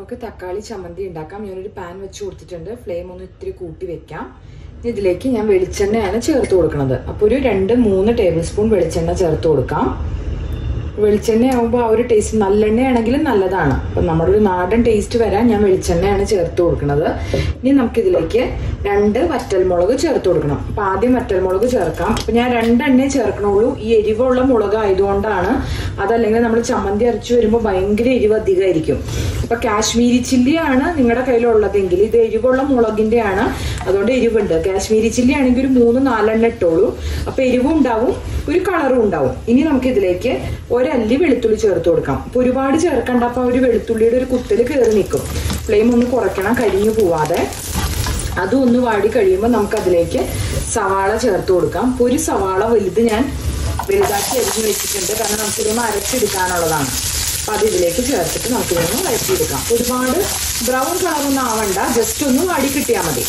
നമുക്ക് തക്കാളി ചമ്മന്തി ഉണ്ടാക്കാം ഞാനൊരു പാൻ വെച്ച് കൊടുത്തിട്ടുണ്ട് ഫ്ലെയിം ഒന്ന് ഇത്തിരി കൂട്ടി വെക്കാം ഇനി ഇതിലേക്ക് ഞാൻ വെളിച്ചെണ്ണയാണ് ചേർത്ത് കൊടുക്കുന്നത് അപ്പോൾ ഒരു രണ്ട് മൂന്ന് ടേബിൾ സ്പൂൺ വെളിച്ചെണ്ണ ചേർത്ത് കൊടുക്കാം വെളിച്ചെണ്ണ ആകുമ്പോൾ ആ ഒരു ടേസ്റ്റ് നല്ലെണ്ണയാണെങ്കിലും നല്ലതാണ് അപ്പം നമ്മുടെ ഒരു നാടൻ ടേസ്റ്റ് വരാൻ ഞാൻ വെളിച്ചെണ്ണയാണ് ചേർത്ത് കൊടുക്കുന്നത് ഇനി നമുക്കിതിലേക്ക് രണ്ട് വറ്റൽമുളക് ചേർത്ത് കൊടുക്കണം അപ്പം ആദ്യം വറ്റൽമുളക് ചേർക്കാം അപ്പം ഞാൻ രണ്ടെണ്ണേ ചേർക്കണുള്ളൂ ഈ എരിവുള്ള മുളക് ആയതുകൊണ്ടാണ് അതല്ലെങ്കിൽ നമ്മൾ ചമ്മന്തി അരച്ചു വരുമ്പോൾ ഭയങ്കര എരിവ് അധികമായിരിക്കും അപ്പൊ കാശ്മീരി ചില്ലിയാണ് നിങ്ങളുടെ കയ്യിലുള്ളതെങ്കിൽ ഇത് എരിവുള്ള മുളകിന്റെ ആണ് അതുകൊണ്ട് എരിവുണ്ട് കാശ്മീരി ചില്ലി ആണെങ്കിൽ ഒരു മൂന്ന് നാലെണ്ണ ഇട്ടോളൂ അപ്പൊ എരിവും ഉണ്ടാവും ഒരു കളറും ഉണ്ടാവും ഇനി നമുക്ക് ഇതിലേക്ക് ഒരല്ലി വെളുത്തുള്ളി ചേർത്ത് കൊടുക്കാം അപ്പൊ ഒരുപാട് ചേർക്കണ്ട അപ്പൊ ഒരു വെളുത്തുള്ളിയുടെ ഒരു കുത്തല് കയറി നിൽക്കും ഫ്ലെയിം ഒന്ന് കുറയ്ക്കണം കരിഞ്ഞു പോവാതെ അതും ഒന്ന് വാടി കഴിയുമ്പോൾ നമുക്ക് അതിലേക്ക് സവാള ചേർത്ത് കൊടുക്കാം അപ്പൊ ഒരു സവാള വലുത് ഞാൻ വലുതാക്കി അരിഞ്ഞു വെച്ചിട്ടുണ്ട് കാരണം നമുക്കിതൊന്ന് അരച്ചെടുക്കാനുള്ളതാണ് അപ്പൊ അത് ഇതിലേക്ക് ചേർത്തിട്ട് നമുക്ക് ഇതൊന്ന് വഴറ്റിയെടുക്കാം ഒരുപാട് ബ്രൗൺ കളറൊന്നും ആവണ്ട ജസ്റ്റ് ഒന്ന് വാടി കിട്ടിയാൽ മതി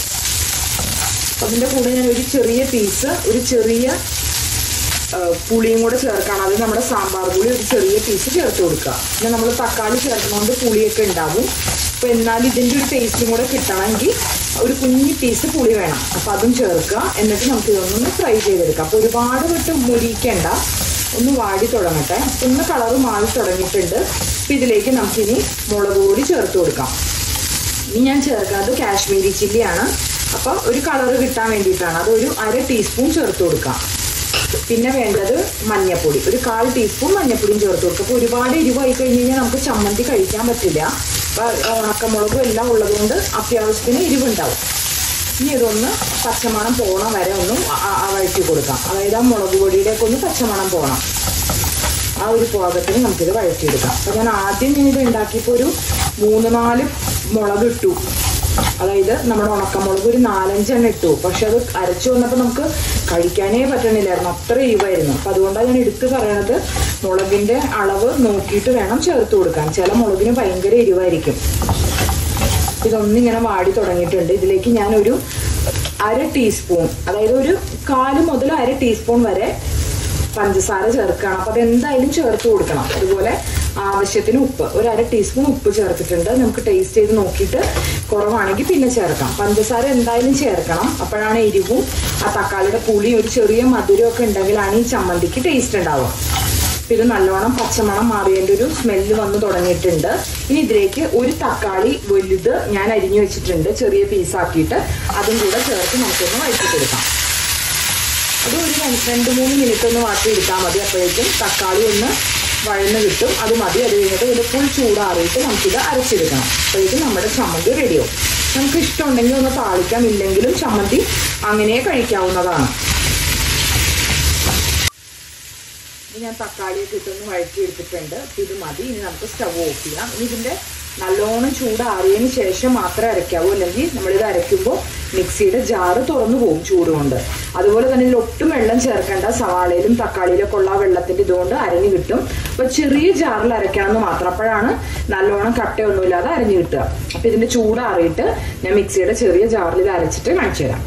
അപ്പൊ അതിന്റെ കൂടെ ഞാൻ ഒരു ചെറിയ പീസ് ഒരു ചെറിയ ആ, പുളിയും കൂടെ ചേർക്കണം അത് നമ്മുടെ സാമ്പാർ പുളി ഒരു ചെറിയ പീസ് ചേർത്ത് കൊടുക്കുക പിന്നെ നമ്മൾ തക്കാളി ചേർക്കുന്നതുകൊണ്ട് പുളിയൊക്കെ ഉണ്ടാവും അപ്പൊ എന്നാൽ ഇതിന്റെ ഒരു ടേസ്റ്റും കൂടെ കിട്ടണമെങ്കിൽ ഒരു കുഞ്ഞി പീസ് പുളി വേണം അപ്പൊ അതും ചേർക്കുക എന്നിട്ട് നമുക്ക് ഇതൊന്നൊന്ന് ഫ്രൈ ചെയ്തെടുക്കാം അപ്പൊ ഒരുപാട് വിട്ട് മുരിക്കണ്ട ഒന്ന് വാടി തുടങ്ങട്ടെ ഒന്ന് കളറ് മാറി തുടങ്ങിയിട്ടുണ്ട് അപ്പൊ ഇതിലേക്ക് നമുക്കിനി മുളക് പൊടി ചേർത്ത് കൊടുക്കാം ഇനി ഞാൻ ചേർക്കുന്നത് കാശ്മീരി ചില്ലിയാണ് അപ്പോൾ ഒരു കളർ കിട്ടാൻ വേണ്ടിയിട്ടാണ് അത് ഒരു അര ടീസ്പൂൺ ചേർത്ത് കൊടുക്കാം പിന്നെ വേണ്ടത് മഞ്ഞപ്പൊടി ഒരു കാൽ ടീസ്പൂൺ മഞ്ഞപ്പൊടിയും ചേർത്ത് കൊടുക്കുക അപ്പോൾ ഒരുപാട് എരിവായി കഴിഞ്ഞ് കഴിഞ്ഞാൽ നമുക്ക് ചമ്മന്തി കഴിക്കാൻ പറ്റില്ല അപ്പോൾ ഉണക്കമുളകും എല്ലാം ഉള്ളതുകൊണ്ട് അത്യാവശ്യത്തിന് എരിവുണ്ടാവും ഇനി ഇതൊന്ന് പച്ചമണം പോണ വരെ ഒന്ന് ആ- ആ വഴറ്റി കൊടുക്കാം അതായത് ആ മുളക് പൊടിയിലേക്ക് ഒന്ന് പച്ചമണം പോകണം ആ ഒരു പാകത്തിന് നമുക്കിത് വഴറ്റിയെടുക്കാം അപ്പൊ ഞാൻ ആദ്യം ഞാൻ ഇത് ഉണ്ടാക്കിയപ്പോൾ ഒരു മൂന്ന് നാല് മുളക് ഇട്ടു അതായത് നമ്മുടെ ഉണക്കമുളക് ഒരു നാലഞ്ചെണ്ണം ഇട്ടു പക്ഷെ അത് അരച്ചു വന്നപ്പോൾ നമുക്ക് കഴിക്കാനേ പറ്റണില്ലായിരുന്നു അത്ര എരിവായിരുന്നു അപ്പൊ അതുകൊണ്ടാണ് ഞാൻ എടുത്തു പറയണത് മുളകിന്റെ അളവ് നോക്കിയിട്ട് വേണം ചേർത്ത് കൊടുക്കാൻ ചില മുളകിന് ഭയങ്കര എരിവായിരിക്കും ഇതൊന്നിങ്ങനെ വാടി തുടങ്ങിയിട്ടുണ്ട് ഇതിലേക്ക് ഞാനൊരു അര ടീസ്പൂൺ അതായത് ഒരു കാല് മുതൽ അര ടീസ്പൂൺ വരെ പഞ്ചസാര ചേർക്കണം അപ്പൊ അതെന്തായാലും ചേർത്ത് കൊടുക്കണം അതുപോലെ ആവശ്യത്തിന് ഉപ്പ് ഒരു അര ടീസ്പൂൺ ഉപ്പ് ചേർത്തിട്ടുണ്ട് നമുക്ക് ടേസ്റ്റ് ചെയ്ത് നോക്കിയിട്ട് കുറവാണെങ്കിൽ പിന്നെ ചേർക്കാം പഞ്ചസാര എന്തായാലും ചേർക്കണം അപ്പോഴാണ് എരിവും ആ തക്കാളിയുടെ പുളിയും ഒരു ചെറിയ മധുരവും ഒക്കെ ഉണ്ടെങ്കിലാണ് ഈ ചമ്മന്തിക്ക് ടേസ്റ്റ് ഉണ്ടാവുക അപ്പൊ ഇത് നല്ലോണം പച്ചമണം മാറിയതിന്റെ ഒരു സ്മെല്ല് വന്ന് തുടങ്ങിയിട്ടുണ്ട് ഇനി ഇതിലേക്ക് ഒരു തക്കാളി വലുത് ഞാൻ അരിഞ്ഞു വെച്ചിട്ടുണ്ട് ചെറിയ പീസാക്കിയിട്ട് അതും കൂടെ ചേർത്ത് നമുക്കൊന്ന് വഴറ്റിക്കൊടുക്കാം അത് ഒരു രണ്ട് രണ്ട് മൂന്ന് മിനിറ്റ് ഒന്ന് വാട്ടിയെടുത്താൽ മതി അപ്പോഴേക്കും തക്കാളി ഒന്ന് വഴന്ന് കിട്ടും അത് മതി അത് കഴിഞ്ഞിട്ട് ഇത് ഫുൾ ചൂടാറിയിട്ട് നമുക്കിത് അരച്ചെടുക്കണം അപ്പോഴേക്കും നമ്മുടെ ചമ്മന്തി റെഡിയാവും നമുക്ക് ഇഷ്ടമുണ്ടെങ്കിൽ ഒന്ന് താളിക്കാം ഇല്ലെങ്കിലും ചമ്മന്തി അങ്ങനെ കഴിക്കാവുന്നതാണ് ഇനി ഞാൻ തക്കാളിയൊക്കെ ഇട്ടൊന്ന് വഴറ്റിയെടുത്തിട്ടുണ്ട് അപ്പൊ ഇത് മതി ഇനി നമുക്ക് സ്റ്റവ് ഓഫ് ചെയ്യാം ഇനി ഇതിന്റെ നല്ലോണം ചൂടാറിയതിന് ശേഷം മാത്രമേ അരയ്ക്കാവൂ അല്ലെങ്കിൽ നമ്മളിത് അരയ്ക്കുമ്പോൾ മിക്സിയുടെ ജാറ് തുറന്നു പോകും ചൂട് കൊണ്ട് അതുപോലെ തന്നെ ഇതിൽ ഒട്ടും വെള്ളം ചേർക്കേണ്ട സവാളയിലും തക്കാളിയിലൊക്കെ ഉള്ള ആ വെള്ളത്തിന്റെ ഇതുകൊണ്ട് അരഞ്ഞു കിട്ടും അപ്പൊ ചെറിയ ജാറിൽ അരയ്ക്കണമെന്ന് മാത്രം അപ്പോഴാണ് നല്ലോണം കട്ടയൊന്നുമില്ലാതെ അരഞ്ഞു കിട്ടുക അപ്പൊ ഇതിന്റെ ചൂടാറിയിട്ട് ഞാൻ മിക്സിയുടെ ചെറിയ ജാറിൽ ഇത് അരച്ചിട്ട് കാണിച്ചു തരാം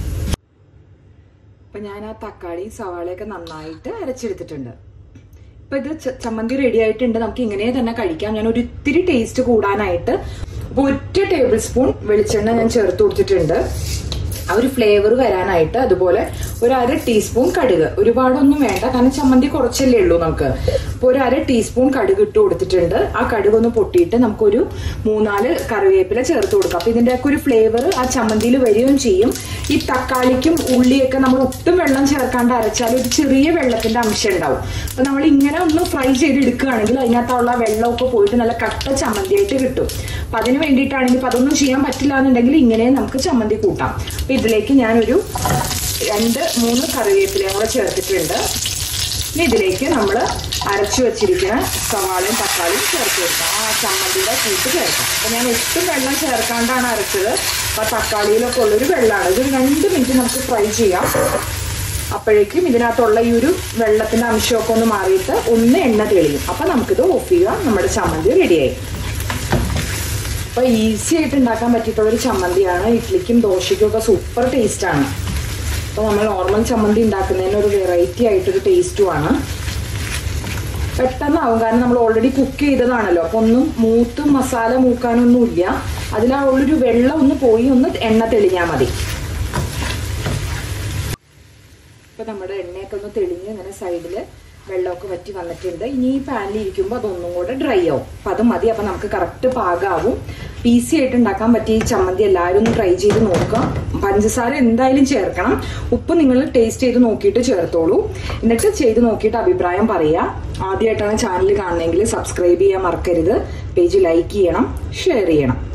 അപ്പൊ ഞാൻ ആ തക്കാളി സവാളയൊക്കെ നന്നായിട്ട് അരച്ചെടുത്തിട്ടുണ്ട് ഇപ്പൊ ഇത് ച- ചമ്മന്തി റെഡി ആയിട്ടുണ്ട് നമുക്ക് ഇങ്ങനെ തന്നെ കഴിക്കാം ഞാൻ ഒരു ഇത്തിരി ടേസ്റ്റ് കൂടാനായിട്ട് അപ്പൊ ഒറ്റ ടേബിൾ സ്പൂൺ വെളിച്ചെണ്ണ ഞാൻ ചേർത്ത് കൊടുത്തിട്ടുണ്ട് ആ ഒരു ഫ്ലേവർ വരാനായിട്ട് അതുപോലെ ഒരു അര ടീസ്പൂൺ കടുക് ഒരുപാടൊന്നും വേണ്ട കാരണം ചമ്മന്തി കുറച്ചല്ലേ ഉള്ളൂ നമുക്ക് അപ്പോൾ ഒരു അര ടീസ്പൂൺ കടുക് ഇട്ട് കൊടുത്തിട്ടുണ്ട് ആ കടുക് ഒന്ന് പൊട്ടിയിട്ട് നമുക്കൊരു മൂന്നാല് കറിവേപ്പില ചേർത്ത് കൊടുക്കാം അപ്പൊ ഇതിന്റെ ഒക്കെ ഒരു ഫ്ലേവർ ആ ചമ്മന്തിയിൽ വരികയും ചെയ്യും ഈ തക്കാളിക്കും ഉള്ളിയൊക്കെ നമ്മൾ ഒട്ടും വെള്ളം ചേർക്കാണ്ട് അരച്ചാൽ ഒരു ചെറിയ വെള്ളത്തിന്റെ അംശം ഉണ്ടാവും അപ്പൊ നമ്മൾ ഇങ്ങനെ ഒന്ന് ഫ്രൈ ചെയ്ത് എടുക്കുകയാണെങ്കിൽ അതിനകത്തുള്ള വെള്ളമൊക്കെ പോയിട്ട് നല്ല കട്ട ചമ്മന്തിയായിട്ട് കിട്ടും അപ്പൊ അതിന് വേണ്ടിയിട്ടാണെങ്കിൽ ഇപ്പൊ അതൊന്നും ചെയ്യാൻ പറ്റില്ല എന്നുണ്ടെങ്കിൽ ഇങ്ങനെ നമുക്ക് ചമ്മന്തി കൂട്ടാം അപ്പൊ ഇതിലേക്ക് ഞാനൊരു രണ്ട് മൂന്ന് കറിവേപ്പിലയും കൂടെ ചേർത്തിട്ടുണ്ട് ഇനി ഇതിലേക്ക് നമ്മൾ അരച്ചു വെച്ചിരിക്കുന്ന സവാളയും തക്കാളിയും ചേർത്ത് കൊടുക്കാം ആ ചമ്മന്തിയുടെ കൂട്ട് ചേർക്കാം അപ്പൊ ഞാൻ ഒട്ടും വെള്ളം ചേർക്കാണ്ടാണ് അരച്ചത് അപ്പൊ തക്കാളിയിലൊക്കെ ഉള്ളൊരു വെള്ളമാണ് ഇതൊരു രണ്ട് മിനിറ്റ് നമുക്ക് ഫ്രൈ ചെയ്യാം അപ്പോഴേക്കും ഇതിനകത്തുള്ള ഈ ഒരു വെള്ളത്തിന്റെ അംശമൊക്കെ ഒന്ന് മാറിയിട്ട് ഒന്ന് എണ്ണ തെളിയും അപ്പൊ നമുക്കിത് ഓഫ് ചെയ്യാം നമ്മുടെ ചമ്മന്തി റെഡിയായി അപ്പൊ ഈസി ആയിട്ട് ഉണ്ടാക്കാൻ പറ്റിയിട്ടുള്ള ഒരു ചമ്മന്തിയാണ് ഇഡ്ലിക്കും ദോശയ്ക്കും ഒക്കെ സൂപ്പർ ടേസ്റ്റ് ആണ് അപ്പൊ നമ്മൾ നോർമൽ ചമ്മന്തി ഉണ്ടാക്കുന്നതിന് ഒരു വെറൈറ്റി ആയിട്ടൊരു ടേസ്റ്റുമാണ് പെട്ടെന്നാവും കാരണം നമ്മൾ ഓൾറെഡി കുക്ക് ചെയ്തതാണല്ലോ അപ്പൊ ഒന്നും മൂത്തും മസാല മൂക്കാനൊന്നുമില്ല അതിൽ ആ ഉള്ളൊരു വെള്ളം ഒന്ന് പോയി ഒന്ന് എണ്ണ തെളിഞ്ഞാൽ മതി ഇപ്പൊ നമ്മുടെ എണ്ണയൊക്കെ ഒന്ന് തെളിഞ്ഞ് ഇങ്ങനെ സൈഡില് വെള്ളമൊക്കെ വറ്റി വന്നിട്ടുണ്ട് ഇനി ഈ പാനിൽ ഇരിക്കുമ്പോൾ അതൊന്നും കൂടെ ഡ്രൈ ആവും അപ്പൊ അത് മതി അപ്പൊ നമുക്ക് കറക്റ്റ് പാകാവും ഈസി ആയിട്ട് ഉണ്ടാക്കാൻ പറ്റിയ ഈ ചമ്മന്തി എല്ലാവരും ഒന്ന് ട്രൈ ചെയ്ത് നോക്കുക പഞ്ചസാര എന്തായാലും ചേർക്കണം ഉപ്പ് നിങ്ങൾ ടേസ്റ്റ് ചെയ്ത് നോക്കിയിട്ട് ചേർത്തോളൂ എന്നിട്ട് ചെയ്ത് നോക്കിയിട്ട് അഭിപ്രായം പറയുക ആദ്യമായിട്ടാണ് ചാനൽ കാണുന്നതെങ്കിൽ സബ്സ്ക്രൈബ് ചെയ്യാൻ മറക്കരുത് പേജ് ലൈക്ക് ചെയ്യണം ഷെയർ ചെയ്യണം